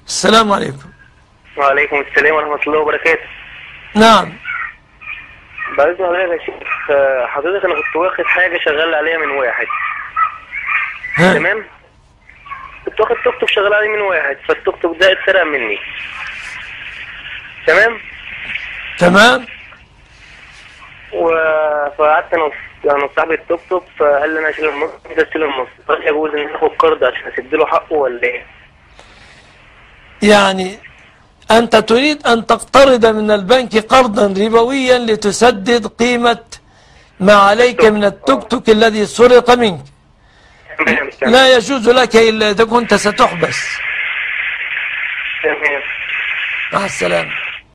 السلام عليكم وعليكم السلام ورحمة الله وبركاته نعم بعد حضرتك يا شيخ آه، حضرتك أنا كنت واخد حاجة شغال عليها من واحد ها. تمام كنت واخد توك توك شغال عليه من واحد فالتوك توك ده اتسرق مني تمام تمام و- فقعدت انا وص- انا وصاحبي التوك توك فقال لي انا اشيل النص ده اشيل النص هل يجوز ان اخد قرض عشان اسد له حقه ولا ايه؟ يعني أنت تريد أن تقترض من البنك قرضا ربويا لتسدد قيمة ما عليك من التوك توك الذي سرق منك تمام تمام لا يجوز لك إلا إذا كنت ستحبس تمام مع السلامة